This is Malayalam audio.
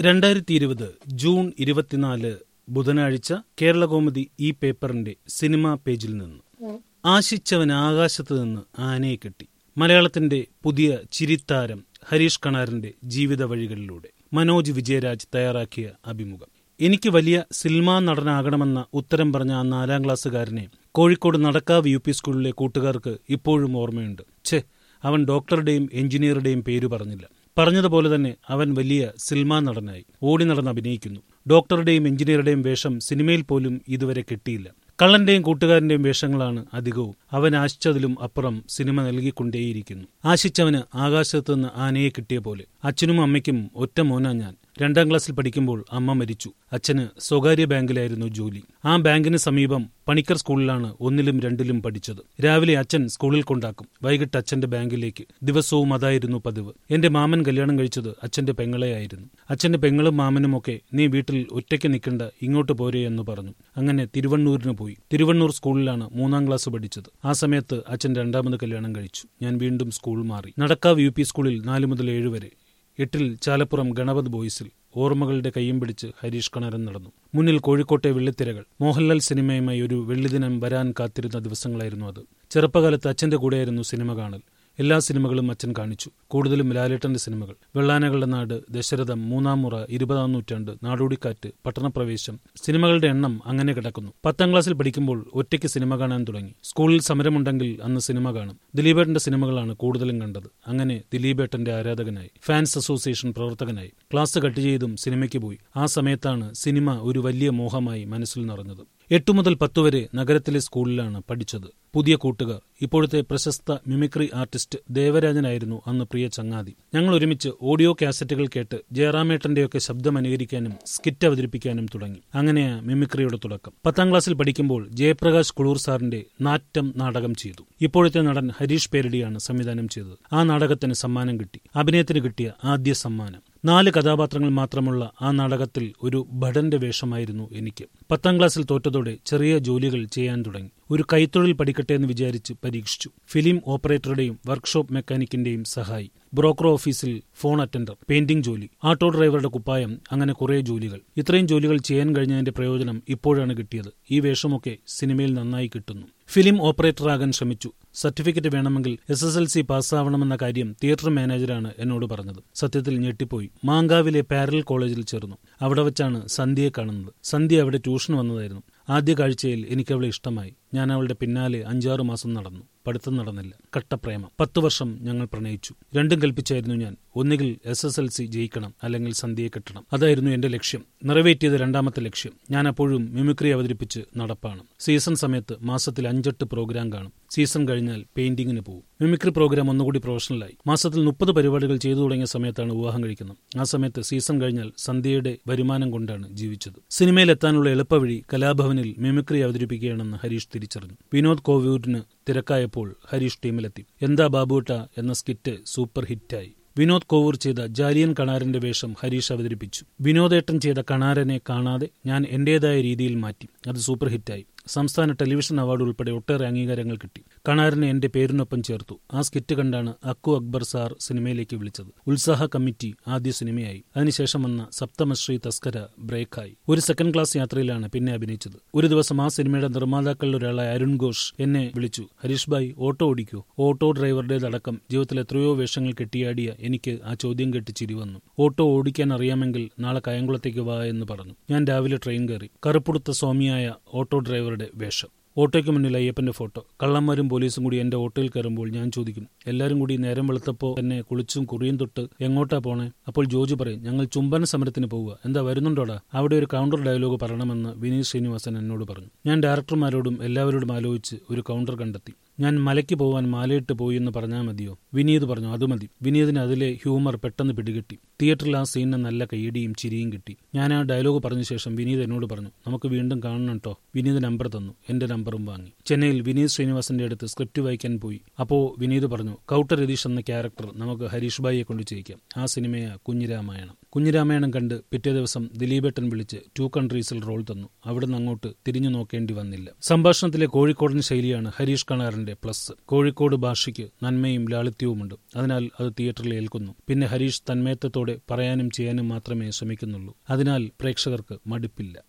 രണ്ടായിരത്തി ഇരുപത് ജൂൺ ഇരുപത്തിനാല് ബുധനാഴ്ച കേരളകൗമുദി ഈ പേപ്പറിന്റെ സിനിമാ പേജിൽ നിന്ന് ആശിച്ചവൻ ആകാശത്ത് നിന്ന് ആനയെ കെട്ടി മലയാളത്തിന്റെ പുതിയ ചിരിത്താരം ഹരീഷ് കണാറിന്റെ ജീവിത വഴികളിലൂടെ മനോജ് വിജയരാജ് തയ്യാറാക്കിയ അഭിമുഖം എനിക്ക് വലിയ സിനിമാ നടനാകണമെന്ന ഉത്തരം പറഞ്ഞ ആ നാലാം ക്ലാസ്സുകാരനെ കോഴിക്കോട് നടക്കാവ് യു പി സ്കൂളിലെ കൂട്ടുകാർക്ക് ഇപ്പോഴും ഓർമ്മയുണ്ട് ഛേ അവൻ ഡോക്ടറുടെയും എഞ്ചിനീയറുടെയും പേര് പറഞ്ഞില്ല പറഞ്ഞതുപോലെ തന്നെ അവൻ വലിയ സിനിമാ നടനായി ഓടി നടന്ന് അഭിനയിക്കുന്നു ഡോക്ടറുടെയും എഞ്ചിനീയറുടെയും വേഷം സിനിമയിൽ പോലും ഇതുവരെ കിട്ടിയില്ല കള്ളന്റെയും കൂട്ടുകാരന്റെയും വേഷങ്ങളാണ് അധികവും അവൻ ആശിച്ചതിലും അപ്പുറം സിനിമ നൽകിക്കൊണ്ടേയിരിക്കുന്നു ആശിച്ചവന് ആകാശത്ത് നിന്ന് ആനയെ കിട്ടിയ പോലെ അച്ഛനും അമ്മയ്ക്കും ഒറ്റ മോനാ ഞാൻ രണ്ടാം ക്ലാസ്സിൽ പഠിക്കുമ്പോൾ അമ്മ മരിച്ചു അച്ഛന് സ്വകാര്യ ബാങ്കിലായിരുന്നു ജോലി ആ ബാങ്കിന് സമീപം പണിക്കർ സ്കൂളിലാണ് ഒന്നിലും രണ്ടിലും പഠിച്ചത് രാവിലെ അച്ഛൻ സ്കൂളിൽ കൊണ്ടാക്കും വൈകിട്ട് അച്ഛന്റെ ബാങ്കിലേക്ക് ദിവസവും അതായിരുന്നു പതിവ് എന്റെ മാമൻ കല്യാണം കഴിച്ചത് അച്ഛന്റെ പെങ്ങളെയായിരുന്നു അച്ഛന്റെ പെങ്ങളും മാമനുമൊക്കെ നീ വീട്ടിൽ ഒറ്റയ്ക്ക് നിൽക്കണ്ട ഇങ്ങോട്ട് പോരേ എന്ന് പറഞ്ഞു അങ്ങനെ തിരുവണ്ണൂരിന് പോയി തിരുവണ്ണൂർ സ്കൂളിലാണ് മൂന്നാം ക്ലാസ് പഠിച്ചത് ആ സമയത്ത് അച്ഛൻ രണ്ടാമത് കല്യാണം കഴിച്ചു ഞാൻ വീണ്ടും സ്കൂൾ മാറി നടക്കാവ് യു പി സ്കൂളിൽ നാല് മുതൽ ഏഴ് വരെ എട്ടിൽ ചാലപ്പുറം ഗണപത് ബോയ്സിൽ ഓർമ്മകളുടെ കയ്യും പിടിച്ച് ഹരീഷ് കണരൻ നടന്നു മുന്നിൽ കോഴിക്കോട്ടെ വെള്ളിത്തിരകൾ മോഹൻലാൽ സിനിമയുമായി ഒരു വെള്ളിദിനം വരാൻ കാത്തിരുന്ന ദിവസങ്ങളായിരുന്നു അത് ചെറുപ്പകാലത്ത് അച്ഛന്റെ കൂടെയായിരുന്നു സിനിമ കാണൽ എല്ലാ സിനിമകളും അച്ഛൻ കാണിച്ചു കൂടുതലും ലാലേട്ടന്റെ സിനിമകൾ വെള്ളാനകളുടെ നാട് ദശരഥം മൂന്നാം മുറ ഇരുപതാം നൂറ്റാണ്ട് നാടോടിക്കാറ്റ് പട്ടണപ്രവേശം സിനിമകളുടെ എണ്ണം അങ്ങനെ കിടക്കുന്നു പത്താം ക്ലാസ്സിൽ പഠിക്കുമ്പോൾ ഒറ്റയ്ക്ക് സിനിമ കാണാൻ തുടങ്ങി സ്കൂളിൽ സമരമുണ്ടെങ്കിൽ അന്ന് സിനിമ കാണും ദിലീപേട്ടന്റെ സിനിമകളാണ് കൂടുതലും കണ്ടത് അങ്ങനെ ദിലീപേട്ടന്റെ ആരാധകനായി ഫാൻസ് അസോസിയേഷൻ പ്രവർത്തകനായി ക്ലാസ് കട്ട് ചെയ്തും സിനിമയ്ക്ക് പോയി ആ സമയത്താണ് സിനിമ ഒരു വലിയ മോഹമായി മനസ്സിൽ നിറഞ്ഞത് എട്ടു മുതൽ പത്ത് വരെ നഗരത്തിലെ സ്കൂളിലാണ് പഠിച്ചത് പുതിയ കൂട്ടുകാർ ഇപ്പോഴത്തെ പ്രശസ്ത മിമിക്രി ആർട്ടിസ്റ്റ് ദേവരാജനായിരുന്നു അന്ന് പ്രിയ ചങ്ങാതി ഞങ്ങൾ ഒരുമിച്ച് ഓഡിയോ കാസറ്റുകൾ കേട്ട് ജയറാമേട്ടന്റെയൊക്കെ ശബ്ദം അനുകരിക്കാനും സ്കിറ്റ് അവതരിപ്പിക്കാനും തുടങ്ങി അങ്ങനെയാ മിമിക്രിയുടെ തുടക്കം പത്താം ക്ലാസ്സിൽ പഠിക്കുമ്പോൾ ജയപ്രകാശ് കുളൂർ സാറിന്റെ നാറ്റം നാടകം ചെയ്തു ഇപ്പോഴത്തെ നടൻ ഹരീഷ് പേരടിയാണ് സംവിധാനം ചെയ്തത് ആ നാടകത്തിന് സമ്മാനം കിട്ടി അഭിനയത്തിന് കിട്ടിയ ആദ്യ സമ്മാനം നാല് കഥാപാത്രങ്ങൾ മാത്രമുള്ള ആ നാടകത്തിൽ ഒരു ഭടന്റെ വേഷമായിരുന്നു എനിക്ക് പത്താം ക്ലാസ്സിൽ തോറ്റതോടെ ചെറിയ ജോലികൾ ചെയ്യാൻ തുടങ്ങി ഒരു കൈത്തൊഴിൽ പഠിക്കട്ടെ എന്ന് വിചാരിച്ച് പരീക്ഷിച്ചു ഫിലിം ഓപ്പറേറ്ററുടെയും വർക്ക്ഷോപ്പ് മെക്കാനിക്കിന്റെയും സഹായി ബ്രോക്കർ ഓഫീസിൽ ഫോൺ അറ്റൻഡർ പെയിന്റിംഗ് ജോലി ആട്ടോ ഡ്രൈവറുടെ കുപ്പായം അങ്ങനെ കുറെ ജോലികൾ ഇത്രയും ജോലികൾ ചെയ്യാൻ കഴിഞ്ഞതിന്റെ പ്രയോജനം ഇപ്പോഴാണ് കിട്ടിയത് ഈ വേഷമൊക്കെ സിനിമയിൽ നന്നായി കിട്ടുന്നു ഫിലിം ഓപ്പറേറ്ററാകാൻ ശ്രമിച്ചു സർട്ടിഫിക്കറ്റ് വേണമെങ്കിൽ എസ് എസ് എൽ സി പാസ്സാവണമെന്ന കാര്യം തിയേറ്റർ മാനേജറാണ് എന്നോട് പറഞ്ഞത് സത്യത്തിൽ ഞെട്ടിപ്പോയി മാങ്കാവിലെ പാരൽ കോളേജിൽ ചേർന്നു അവിടെ വെച്ചാണ് സന്ധ്യയെ കാണുന്നത് സന്ധ്യ അവിടെ ട്യൂഷൻ വന്നതായിരുന്നു ആദ്യ കാഴ്ചയിൽ എനിക്ക് അവളെ ഇഷ്ടമായി ഞാൻ അവളുടെ പിന്നാലെ അഞ്ചാറു മാസം നടന്നു പഠിത്തം നടന്നില്ല കട്ടപ്രേമം പത്തു വർഷം ഞങ്ങൾ പ്രണയിച്ചു രണ്ടും കൽപ്പിച്ചായിരുന്നു ഞാൻ ഒന്നുകിൽ എസ് എസ് എൽ സി ജയിക്കണം അല്ലെങ്കിൽ സന്ധ്യയെ കെട്ടണം അതായിരുന്നു എന്റെ ലക്ഷ്യം നിറവേറ്റിയത് രണ്ടാമത്തെ ലക്ഷ്യം ഞാൻ അപ്പോഴും മിമിക്രി അവതരിപ്പിച്ച് നടപ്പാണ് സീസൺ സമയത്ത് മാസത്തിൽ അഞ്ചെട്ട് പ്രോഗ്രാം കാണും സീസൺ കഴിഞ്ഞാൽ പെയിന്റിങ്ങിന് പോകും മിമിക്രി പ്രോഗ്രാം ഒന്നുകൂടി പ്രൊഫഷണലായി മാസത്തിൽ മുപ്പത് പരിപാടികൾ ചെയ്തു തുടങ്ങിയ സമയത്താണ് വിവാഹം കഴിക്കുന്നത് ആ സമയത്ത് സീസൺ കഴിഞ്ഞാൽ സന്ധ്യയുടെ വരുമാനം കൊണ്ടാണ് ജീവിച്ചത് സിനിമയിലെത്താനുള്ള എളുപ്പവഴി കലാഭവനിൽ മിമിക്രി അവതരിപ്പിക്കുകയാണെന്ന് ഹരീഷ് തിരിച്ചറിഞ്ഞു വിനോദ് കോവൂരിന് തിരക്കായപ്പോൾ ഹരീഷ് ടീമിലെത്തി എന്താ ബാബുട്ട എന്ന സ്കിറ്റ് സൂപ്പർ ഹിറ്റായി വിനോദ് കോവൂർ ചെയ്ത ജാലിയൻ കണാരന്റെ വേഷം ഹരീഷ് അവതരിപ്പിച്ചു വിനോദേട്ടൻ ചെയ്ത കണാരനെ കാണാതെ ഞാൻ എന്റേതായ രീതിയിൽ മാറ്റി അത് സൂപ്പർ ഹിറ്റായി സംസ്ഥാന ടെലിവിഷൻ അവാർഡ് ഉൾപ്പെടെ ഒട്ടേറെ അംഗീകാരങ്ങൾ കിട്ടി കണാരനെ എന്റെ പേരിനൊപ്പം ചേർത്തു ആ സ്കിറ്റ് കണ്ടാണ് അക്കു അക്ബർ സാർ സിനിമയിലേക്ക് വിളിച്ചത് ഉത്സാഹ കമ്മിറ്റി ആദ്യ സിനിമയായി അതിനുശേഷം വന്ന സപ്തമശ്രീ തസ്കര ബ്രേക്കായി ഒരു സെക്കൻഡ് ക്ലാസ് യാത്രയിലാണ് പിന്നെ അഭിനയിച്ചത് ഒരു ദിവസം ആ സിനിമയുടെ നിർമ്മാതാക്കളിൽ ഒരാളായ അരുൺ ഘോഷ് എന്നെ വിളിച്ചു ഹരീഷ് ഭായ് ഓട്ടോ ഓടിക്കൂ ഓട്ടോ ഡ്രൈവറുടേതടക്കം ജീവിതത്തിൽ എത്രയോ വേഷങ്ങൾ കെട്ടിയാടിയ എനിക്ക് ആ ചോദ്യം കേട്ട് ചിരി വന്നു ഓട്ടോ ഓടിക്കാൻ അറിയാമെങ്കിൽ നാളെ കായംകുളത്തേക്ക് വാ എന്ന് പറഞ്ഞു ഞാൻ രാവിലെ ട്രെയിൻ കയറി കറുപ്പുടുത്ത സ്വാമിയായ ഓട്ടോ ഡ്രൈവറുടെ വേഷം ഓട്ടോയ്ക്ക് മുന്നിൽ അയ്യപ്പന്റെ ഫോട്ടോ കള്ളന്മാരും പോലീസും കൂടി എന്റെ ഓട്ടോയിൽ കയറുമ്പോൾ ഞാൻ ചോദിക്കും എല്ലാവരും കൂടി നേരം വെളുത്തപ്പോ എന്നെ കുളിച്ചും കുറിയും തൊട്ട് എങ്ങോട്ടാ പോണേ അപ്പോൾ ജോജി പറയും ഞങ്ങൾ ചുംബന സമരത്തിന് പോവുക എന്താ വരുന്നുണ്ടോടാ അവിടെ ഒരു കൗണ്ടർ ഡയലോഗ് പറയണമെന്ന് വിനീത് ശ്രീനിവാസൻ എന്നോട് പറഞ്ഞു ഞാൻ ഡയറക്ടർമാരോടും എല്ലാവരോടും ആലോചിച്ച് ഒരു കൗണ്ടർ കണ്ടെത്തി ഞാൻ മലയ്ക്ക് പോവാൻ മാലയിട്ട് പോയി എന്ന് പറഞ്ഞാൽ മതിയോ വിനീത് പറഞ്ഞു അത് മതി വിനീതിന് അതിലെ ഹ്യൂമർ പെട്ടെന്ന് പിടികിട്ടി തിയേറ്ററിൽ ആ സീനിന് നല്ല കൈയടിയും ചിരിയും കിട്ടി ഞാൻ ആ ഡയലോഗ് പറഞ്ഞ ശേഷം വിനീത് എന്നോട് പറഞ്ഞു നമുക്ക് വീണ്ടും കാണണം കേട്ടോ വിനീത് നമ്പർ തന്നു എന്റെ നമ്പറും വാങ്ങി ചെന്നൈയിൽ വിനീത് ശ്രീനിവാസന്റെ അടുത്ത് സ്ക്രിപ്റ്റ് വായിക്കാൻ പോയി അപ്പോ വിനീത് പറഞ്ഞു കൗട്ടർ രതീഷ് എന്ന ക്യാരക്ടർ നമുക്ക് ഹരീഷ് ബായിയെ കൊണ്ട് ചെയ്യിക്കാം ആ സിനിമയെ കുഞ്ഞിരാമായണം കുഞ്ഞിരാമായണം കണ്ട് പിറ്റേ ദിവസം ദിലീപേട്ടൻ വിളിച്ച് ടു കൺട്രീസിൽ റോൾ തന്നു അവിടുന്ന് അങ്ങോട്ട് തിരിഞ്ഞു നോക്കേണ്ടി വന്നില്ല സംഭാഷണത്തിലെ കോഴിക്കോടൻ ശൈലിയാണ് ഹരീഷ് കണാറിന്റെ സിനിമയുടെ പ്ലസ് കോഴിക്കോട് ഭാഷയ്ക്ക് നന്മയും ലാളിത്യവുമുണ്ട് അതിനാൽ അത് തിയേറ്ററിൽ ഏൽക്കുന്നു പിന്നെ ഹരീഷ് തന്മയത്വത്തോടെ പറയാനും ചെയ്യാനും മാത്രമേ ശ്രമിക്കുന്നുള്ളൂ അതിനാൽ പ്രേക്ഷകർക്ക് മടുപ്പില്ല